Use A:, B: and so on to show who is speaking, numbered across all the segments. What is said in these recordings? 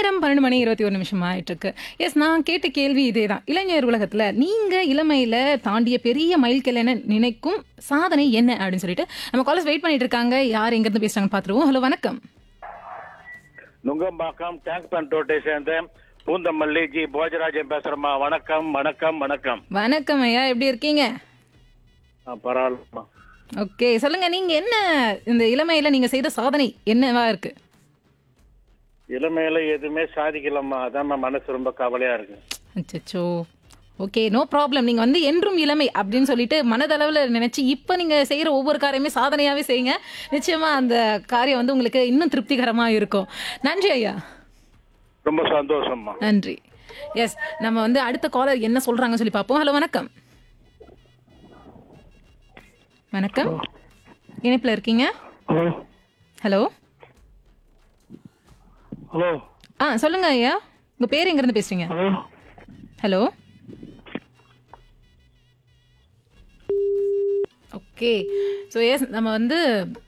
A: நேரம் பன்னெண்டு மணி இருபத்தி ஒரு நிமிஷம் ஆயிட்டு இருக்கு எஸ் நான் கேட்ட கேள்வி இதே தான் இளைஞர் உலகத்துல நீங்க இளமையில தாண்டிய பெரிய மைல்கல்ல நினைக்கும் சாதனை என்ன அப்படின்னு சொல்லிட்டு நம்ம காலேஜ் வெயிட் பண்ணிட்டு இருக்காங்க யார் எங்க இருந்து பேசுறாங்கன்னு பாத்துருவோம் ஹலோ வணக்கம்
B: நுங்கம்பாக்கம் டேங்க் பண்ட் ரோட்டை சேர்ந்த பூந்தமல்லி ஜி போஜராஜன் பேசுறேம்மா வணக்கம் வணக்கம் வணக்கம்
A: வணக்கம் ஐயா எப்படி இருக்கீங்க
B: ஆ, பரவாயில்லம்மா
A: ஓகே சொல்லுங்க நீங்க என்ன இந்த இளமையில நீங்க செய்த சாதனை என்னவா இருக்கு
B: இளமையில எதுவுமே சாதிக்கலம்மா அதான் மனசு ரொம்ப கவலையா இருக்கு
A: அச்சோ ஓகே நோ ப்ராப்ளம் நீங்க வந்து என்றும் இளமை அப்படின்னு சொல்லிட்டு மனதளவுல நினைச்சு இப்போ நீங்க செய்யற ஒவ்வொரு காரியமே சாதனையாவே செய்யுங்க நிச்சயமா அந்த காரியம் வந்து உங்களுக்கு இன்னும் திருப்திகரமா இருக்கும் நன்றி ஐயா
B: ரொம்ப சந்தோஷம்மா
A: நன்றி எஸ் நம்ம வந்து அடுத்த காலர் என்ன சொல்றாங்கன்னு சொல்லி பார்ப்போம் ஹலோ வணக்கம் வணக்கம் இணைப்புல இருக்கீங்க
B: ஹலோ
A: ஹலோ
B: ஹலோ
A: ஆ சொல்லுங்க ஐயா உங்க பேர் எங்க இருந்து பேசுறீங்க
B: hello
A: hello okay so yes நம்ம வந்து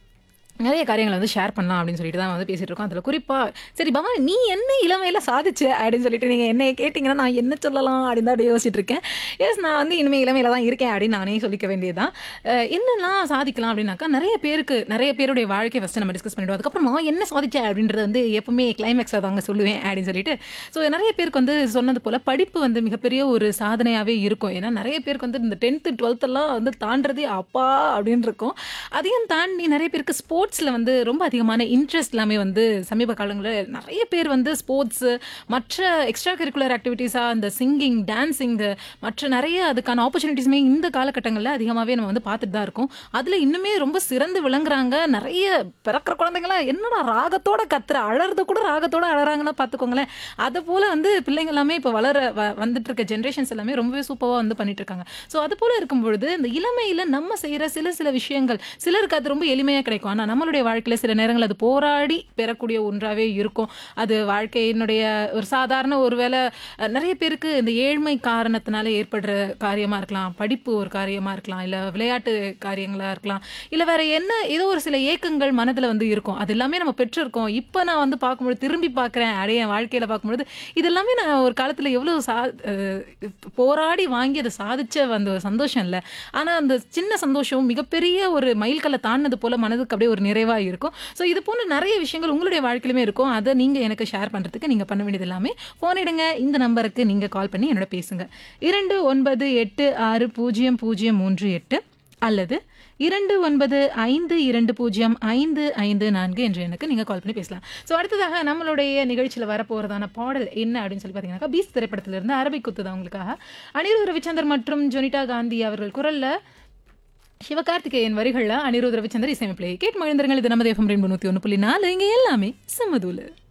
A: நிறைய காரியங்களை வந்து ஷேர் பண்ணலாம் அப்படின்னு சொல்லிட்டு தான் வந்து பேசிட்டு இருக்கோம் அதில் குறிப்பாக சரி பவானி நீ என்ன இளமையில் சாதிச்ச அப்படின்னு சொல்லிட்டு நீங்கள் என்ன கேட்டிங்கன்னா நான் என்ன சொல்லலாம் அப்படின்னு தான் அப்படியே யோசிச்சுட்டு இருக்கேன் எஸ் நான் வந்து இனிமேல் இளமையில் தான் இருக்கேன் அப்படின்னு நானே சொல்லிக்க வேண்டியதுதான் அஹ் என்னெல்லாம் சாதிக்கலாம் அப்படின்னாக்கா நிறைய பேருக்கு நிறைய பேருடைய வாழ்க்கையை ஃபஸ்ட்டு நம்ம டிஸ்கஸ் பண்ணிடுவோம் அதுக்கப்புறம் நான் என்ன சாதிச்சேன் அப்படின்றது வந்து எப்பவுமே கிளைமேக்ஸாக தாங்க சொல்லுவேன் அப்படின்னு சொல்லிட்டு ஸோ நிறைய பேருக்கு வந்து சொன்னது போல் படிப்பு வந்து மிகப்பெரிய ஒரு சாதனையாகவே இருக்கும் ஏன்னா நிறைய பேருக்கு வந்து இந்த டென்த்து டுவெல்த்தெல்லாம் வந்து தாண்டதே அப்பா அப்படின்னு இருக்கும் அதையும் தாண்டி நிறைய பேருக்கு ஸ்போர்ட்ஸில் வந்து ரொம்ப அதிகமான இன்ட்ரெஸ்ட் எல்லாமே வந்து சமீப காலங்களில் நிறைய பேர் வந்து ஸ்போர்ட்ஸு மற்ற எக்ஸ்ட்ரா கரிக்குலர் ஆக்டிவிட்டீஸாக இந்த சிங்கிங் டான்ஸிங் மற்ற நிறைய அதுக்கான ஆப்பர்ச்சுனிட்டிஸுமே இந்த காலகட்டங்களில் அதிகமாகவே நம்ம வந்து பார்த்துட்டு தான் இருக்கோம் அதில் இன்னுமே ரொம்ப சிறந்து விளங்குறாங்க நிறைய பிறக்கிற குழந்தைங்களாம் என்னடா ராகத்தோட கத்துற அழறது கூட ராகத்தோட அழறாங்கன்னா பார்த்துக்கோங்களேன் அதை போல் வந்து பிள்ளைங்க எல்லாமே இப்போ வளர வ- வந்துட்டு இருக்க ஜென்ரேஷன்ஸ் எல்லாமே ரொம்பவே சூப்பராக வந்து பண்ணிட்டு இருக்காங்க ஸோ அது போல் இருக்கும் பொழுது இந்த இளமையில் நம்ம செய்கிற சில சில விஷயங்கள் சிலருக்கு அது ரொம்ப எளிமையாக கிடைக்கும் ஆனால் நம்மளுடைய வாழ்க்கையில் சில நேரங்கள் அது போராடி பெறக்கூடிய ஒன்றாவே இருக்கும் அது வாழ்க்கையினுடைய ஒரு சாதாரண ஒருவேளை அஹ், நிறைய பேருக்கு இந்த ஏழ்மை காரணத்தினால ஏற்படுற காரியமாக இருக்கலாம் படிப்பு ஒரு காரியமாக இருக்கலாம் இல்லை விளையாட்டு காரியங்களாக இருக்கலாம் இல்லை வேற என்ன ஏதோ ஒரு சில ஏக்கங்கள் மனதில் வந்து இருக்கும் அது எல்லாமே நம்ம பெற்றிருக்கோம் இப்போ நான் வந்து பார்க்கும்பொழுது திரும்பி பார்க்குறேன் அடைய என் வாழ்க்கையில் பார்க்கும்பொழுது இது எல்லாமே நான் ஒரு காலத்தில் எவ்வளோ சா அஹ், போராடி வாங்கி அதை சாதிச்ச அந்த ஒரு சந்தோஷம் இல்லை ஆனால் அந்த சின்ன சந்தோஷம் மிகப்பெரிய ஒரு மைல்கல்லை தாண்டினது போல மனதுக்கு அப்படியே ஒரு நிறைவாக இருக்கும் ஸோ இது போன்ற நிறைய விஷயங்கள் உங்களுடைய வாழ்க்கையிலுமே இருக்கும் அதை நீங்கள் எனக்கு ஷேர் பண்ணுறதுக்கு நீங்கள் பண்ண வேண்டியது எல்லாமே ஃபோன் எடுங்க இந்த நம்பருக்கு நீங்கள் கால் பண்ணி என்னோட பேசுங்க இரண்டு ஒன்பது எட்டு ஆறு பூஜ்ஜியம் பூஜ்ஜியம் மூன்று எட்டு அல்லது இரண்டு ஒன்பது ஐந்து இரண்டு பூஜ்ஜியம் ஐந்து ஐந்து நான்கு என்று எனக்கு நீங்கள் கால் பண்ணி பேசலாம் ஸோ அடுத்ததாக நம்மளுடைய நிகழ்ச்சியில் வரப்போகிறதான பாடல் என்ன அப்படின்னு சொல்லி பார்த்தீங்கன்னாக்கா பீஸ் திரைப்படத்திலிருந்து அரபிக் குத்துதான் உங்களுக்காக அனிருத் ரவிச்சந்தர் மற்றும் ஜொனிதா காந்தி அவர்கள் குரலில் சிவகார்த்திகேயன் வரிகளில் அனிருத் ரவிச்சந்தர் இசையமைப்பிலே கேட்டு மகிழ்ந்தர்கள் இது நமது எஃப்எம் ரெண்டு நூற்றி ஒன்று புள்ளி நாலு இங்கே எல்லாமே சமதூலு